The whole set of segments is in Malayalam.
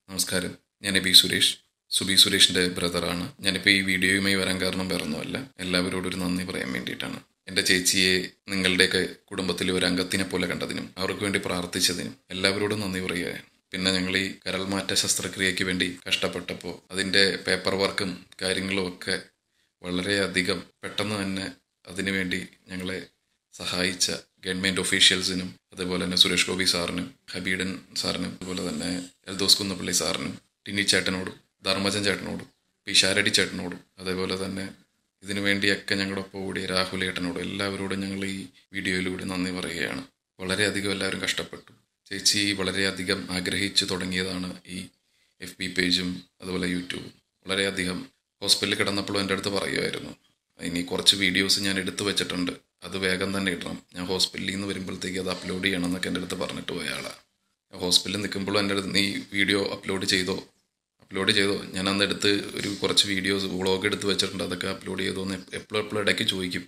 നമസ്കാരം ഞാൻ എബി സുരേഷ് സുബി സുരേഷിൻ്റെ ബ്രദറാണ് ഞാനിപ്പോൾ ഈ വീഡിയോയുമായി വരാൻ കാരണം വേറൊന്നുമല്ല എല്ലാവരോടും ഒരു നന്ദി പറയാൻ വേണ്ടിയിട്ടാണ് എൻ്റെ ചേച്ചിയെ നിങ്ങളുടെയൊക്കെ കുടുംബത്തിലെ ഒരു അംഗത്തിനെ പോലെ കണ്ടതിനും അവർക്ക് വേണ്ടി പ്രാർത്ഥിച്ചതിനും എല്ലാവരോടും നന്ദി പറയുകയാണ് പിന്നെ ഞങ്ങൾ ഈ കരൾമാറ്റ ശസ്ത്രക്രിയയ്ക്ക് വേണ്ടി കഷ്ടപ്പെട്ടപ്പോൾ അതിൻ്റെ പേപ്പർ വർക്കും കാര്യങ്ങളും ഒക്കെ വളരെയധികം പെട്ടെന്ന് തന്നെ അതിനുവേണ്ടി ഞങ്ങളെ സഹായിച്ച ഗവൺമെൻറ് ഒഫീഷ്യൽസിനും അതുപോലെ തന്നെ സുരേഷ് ഗോപി സാറിനും ഹബീഡൻ സാറിനും അതുപോലെ തന്നെ എൽദോസ് കുന്നപ്പള്ളി സാറിനും ടിന്നി ചേട്ടനോടും ധർമ്മജൻ ചേട്ടനോടും പിഷാരടി ചേട്ടനോടും അതേപോലെ തന്നെ ഇതിനു വേണ്ടിയൊക്കെ ഞങ്ങളുടെ ഒപ്പം കൂടിയ രാഹുൽ ഏട്ടനോടും എല്ലാവരോടും ഞങ്ങൾ ഈ വീഡിയോയിലൂടെ നന്ദി പറയുകയാണ് വളരെയധികം എല്ലാവരും കഷ്ടപ്പെട്ടു ചേച്ചി വളരെയധികം ആഗ്രഹിച്ചു തുടങ്ങിയതാണ് ഈ എഫ് ബി പേജും അതുപോലെ യൂട്യൂബും വളരെയധികം ഹോസ്പിറ്റലിൽ കിടന്നപ്പോഴും എൻ്റെ അടുത്ത് പറയുമായിരുന്നു ഇനി കുറച്ച് വീഡിയോസ് ഞാൻ എടുത്തു വെച്ചിട്ടുണ്ട് അത് വേഗം തന്നെ ഇടണം ഞാൻ ഹോസ്പിറ്റലിൽ നിന്ന് വരുമ്പോഴത്തേക്ക് അത് അപ്ലോഡ് ചെയ്യണം എന്നൊക്കെ എൻ്റെ അടുത്ത് പറഞ്ഞിട്ട് പോയ ആളാണ് ഞാൻ ഹോസ്പിറ്റലിൽ നിൽക്കുമ്പോഴും എൻ്റെ അടുത്ത് നീ വീഡിയോ അപ്ലോഡ് ചെയ്തോ അപ്ലോഡ് ചെയ്തോ ഞാൻ അന്ന് എടുത്ത് ഒരു കുറച്ച് വീഡിയോസ് വ്ളോഗ് എടുത്ത് വെച്ചിട്ടുണ്ട് അതൊക്കെ അപ്ലോഡ് ചെയ്തോ എന്ന് എപ്പോഴും എപ്പോഴും ഇടയ്ക്ക് ചോദിക്കും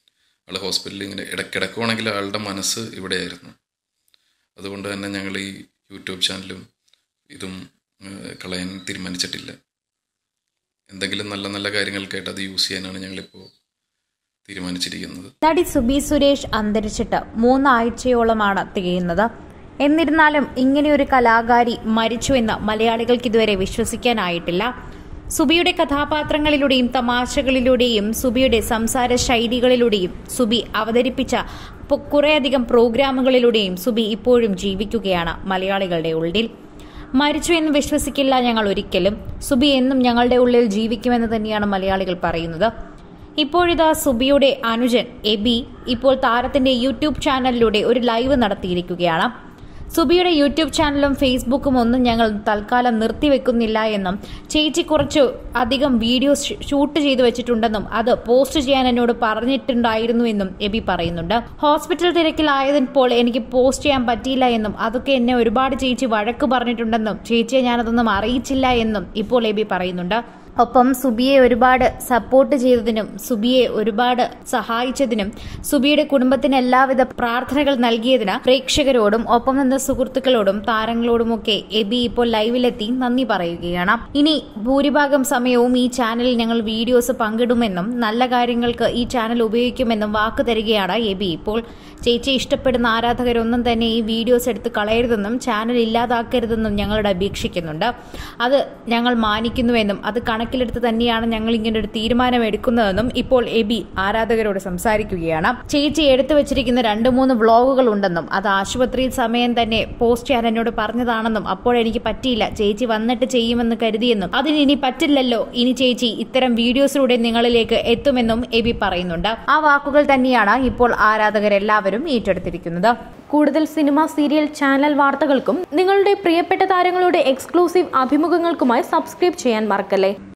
ആൾ ഹോസ്പിറ്റലിൽ ഇങ്ങനെ ഇടയ്ക്കിടക്കുവാണെങ്കിൽ ആളുടെ മനസ്സ് ഇവിടെയായിരുന്നു അതുകൊണ്ട് തന്നെ ഞങ്ങൾ ഈ യൂട്യൂബ് ചാനലും ഇതും ഏഹ്, കളയാൻ തീരുമാനിച്ചിട്ടില്ല എന്തെങ്കിലും നല്ല നല്ല കാര്യങ്ങൾക്കായിട്ട് അത് യൂസ് ചെയ്യാനാണ് ഞങ്ങളിപ്പോൾ തീരുമാനിച്ചിരിക്കുന്നത് നടി സുബി സുരേഷ് അന്തരിച്ചിട്ട് മൂന്നാഴ്ചയോളമാണ് തികയുന്നത് എന്നിരുന്നാലും ഇങ്ങനെയൊരു കലാകാരി മരിച്ചുവെന്ന് മലയാളികൾക്ക് ഇതുവരെ വിശ്വസിക്കാനായിട്ടില്ല സുബിയുടെ കഥാപാത്രങ്ങളിലൂടെയും തമാശകളിലൂടെയും സുബിയുടെ സംസാര ശൈലികളിലൂടെയും സുബി അവതരിപ്പിച്ച പൊ- കുറേയധികം പ്രോഗ്രാമുകളിലൂടെയും സുബി ഇപ്പോഴും ജീവിക്കുകയാണ് മലയാളികളുടെ ഉള്ളിൽ മരിച്ചു എന്ന് വിശ്വസിക്കില്ല ഞങ്ങൾ ഒരിക്കലും സുബി എന്നും ഞങ്ങളുടെ ഉള്ളിൽ ജീവിക്കുമെന്ന് തന്നെയാണ് മലയാളികൾ പറയുന്നത് ഇപ്പോഴിതാ സുബിയുടെ അനുജൻ എബി ഇപ്പോൾ താരത്തിന്റെ യൂട്യൂബ് ചാനലിലൂടെ ഒരു ലൈവ് നടത്തിയിരിക്കുകയാണ് സുബിയുടെ യൂട്യൂബ് ചാനലും ഫേസ്ബുക്കും ഒന്നും ഞങ്ങൾ തൽക്കാലം നിർത്തിവെക്കുന്നില്ല എന്നും ചേച്ചി കുറച്ച് അധികം വീഡിയോസ് ഷൂ- ഷൂട്ട് ചെയ്തു വെച്ചിട്ടുണ്ടെന്നും അത് പോസ്റ്റ് ചെയ്യാൻ എന്നോട് പറഞ്ഞിട്ടുണ്ടായിരുന്നുവെന്നും എബി പറയുന്നുണ്ട് ഹോസ്പിറ്റൽ തിരക്കിലായതിപ്പോൾ എനിക്ക് പോസ്റ്റ് ചെയ്യാൻ പറ്റിയില്ല എന്നും അതൊക്കെ എന്നെ ഒരുപാട് ചേച്ചി വഴക്ക് പറഞ്ഞിട്ടുണ്ടെന്നും ചേച്ചിയെ ഞാനതൊന്നും അറിയിച്ചില്ല എന്നും ഇപ്പോൾ എബി പറയുന്നുണ്ട് ഒപ്പം സുബിയെ ഒരുപാട് സപ്പോർട്ട് ചെയ്തതിനും സുബിയെ ഒരുപാട് സഹായിച്ചതിനും സുബിയുടെ കുടുംബത്തിന് എല്ലാവിധ പ്രാർത്ഥനകൾ നൽകിയതിന് പ്രേക്ഷകരോടും ഒപ്പം നിന്ന സുഹൃത്തുക്കളോടും താരങ്ങളോടുമൊക്കെ എബി ഇപ്പോൾ ലൈവിലെത്തി നന്ദി പറയുകയാണ് ഇനി ഭൂരിഭാഗം സമയവും ഈ ചാനലിൽ ഞങ്ങൾ വീഡിയോസ് പങ്കിടുമെന്നും നല്ല കാര്യങ്ങൾക്ക് ഈ ചാനൽ ഉപയോഗിക്കുമെന്നും വാക്ക് തരികയാണ് എബി ഇപ്പോൾ ചേച്ചി ഇഷ്ടപ്പെടുന്ന ആരാധകരൊന്നും തന്നെ ഈ വീഡിയോസ് എടുത്ത് കളയരുതെന്നും ചാനൽ ഇല്ലാതാക്കരുതെന്നും ഞങ്ങളോട് അപേക്ഷിക്കുന്നുണ്ട് അത് ഞങ്ങൾ മാനിക്കുന്നുവെന്നും അത് കണക്കിലെടുത്ത് തന്നെയാണ് ഞങ്ങൾ ഇങ്ങനെ ഒരു തീരുമാനം എടുക്കുന്നതെന്നും ഇപ്പോൾ എബി ആരാധകരോട് സംസാരിക്കുകയാണ് ചേച്ചി എടുത്തു വെച്ചിരിക്കുന്ന രണ്ട് മൂന്ന് വ്ളോഗുകൾ ഉണ്ടെന്നും അത് ആശുപത്രിയിൽ സമയം തന്നെ പോസ്റ്റ് ചെയ്യാൻ എന്നോട് പറഞ്ഞതാണെന്നും അപ്പോൾ എനിക്ക് പറ്റിയില്ല ചേച്ചി വന്നിട്ട് ചെയ്യുമെന്ന് കരുതിയെന്നും അതിന് ഇനി പറ്റില്ലല്ലോ ഇനി ചേച്ചി ഇത്തരം വീഡിയോസിലൂടെ നിങ്ങളിലേക്ക് എത്തുമെന്നും എബി പറയുന്നുണ്ട് ആ വാക്കുകൾ തന്നെയാണ് ഇപ്പോൾ ആരാധകരെല്ലാവരും ഏറ്റെടുത്തിരിക്കുന്നത് കൂടുതൽ സിനിമ സീരിയൽ ചാനൽ വാർത്തകൾക്കും നിങ്ങളുടെ പ്രിയപ്പെട്ട താരങ്ങളുടെ എക്സ്ക്ലൂസീവ് അഭിമുഖങ്ങൾക്കുമായി സബ്സ്ക്രൈബ് ചെയ്യാൻ മറക്കല്ലേ